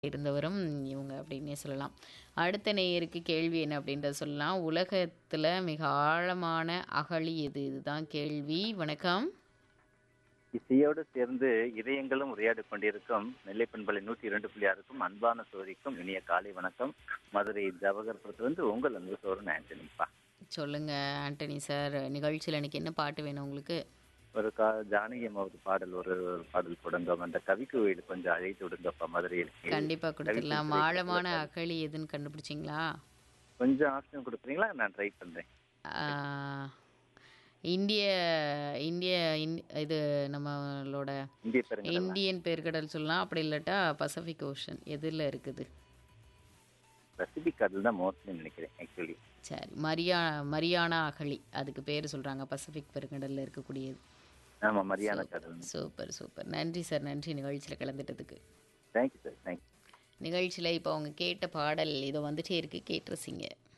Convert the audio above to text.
இருந்தவரும் இவங்க அப்படின்னே சொல்லலாம். அடுத்த நேயருக்கு கேள்வி என்ன அப்படின்றத சொல்லலாம். உலகத்துல மிக ஆழமான அகழி எது? இதுதான் கேள்வி. வணக்கம். இசையோடு சேர்ந்து இதயங்களும் உரையாடிக் கொண்டிருக்கும் நெல்லை பண்பலை நூற்றி இரண்டு புள்ளி ஆறுக்கும் அன்பான சோதிக்கும் இனிய காலை வணக்கம் மதுரை ஜவஹர்புரத்திலிருந்து உங்கள் அன்பு சோரன் ஆண்டனிப்பா சொல்லுங்க ஆண்டனி சார். நிகழ்ச்சியில இன்னைக்கு என்ன பாட்டு வேணும் உங்களுக்கு? ஒரு கா ஜானகி அம்மாவது பாடல் ஒரு ஒரு பாடல் கொடுங்க அந்த கவிக்கு வீடு கொஞ்சம் அழைத்து விடுங்கப்பா மதுரையில் கண்டிப்பா கொடுத்துடலாம். கவிக்கு ஆழமான வீடு அகழி எதுன்னு கண்டுபிடிச்சிங்களா? கொஞ்சம் ஆப்ஷன் கொடுக்குறீங்களா நான் ட்ரை பண்றேன் ஆ, இந்திய இந்திய இந்- இது நம்மளோட இந்திய பெருங்கடல் இந்தியன் பெருங்கடல் சொல்லலாம். அப்படி இல்லாட்டா பசிபிக் ஓஷன் எதுல இருக்குது? பசிபிக் கடல் தான் மோஸ்ட்லி நினைக்கிறேன் ஆக்சுவலி சரி மரியா மரியானா அகழி அதுக்கு பேர் சொல்றாங்க பசிபிக் பெருங்கடல்ல இருக்கக்கூடியது. ஆமா மரியாதை கடல் சூப்பர் சூப்பர். நன்றி சார் நன்றி நிகழ்ச்சியில் கலந்துட்டதுக்கு. தேங்க்யூ சார் தேங்க்யூ நிகழ்ச்சியில் இப்போ அவங்க கேட்ட பாடல் இதோ வந்துட்டே இருக்கு கேட்டு ரசிங்க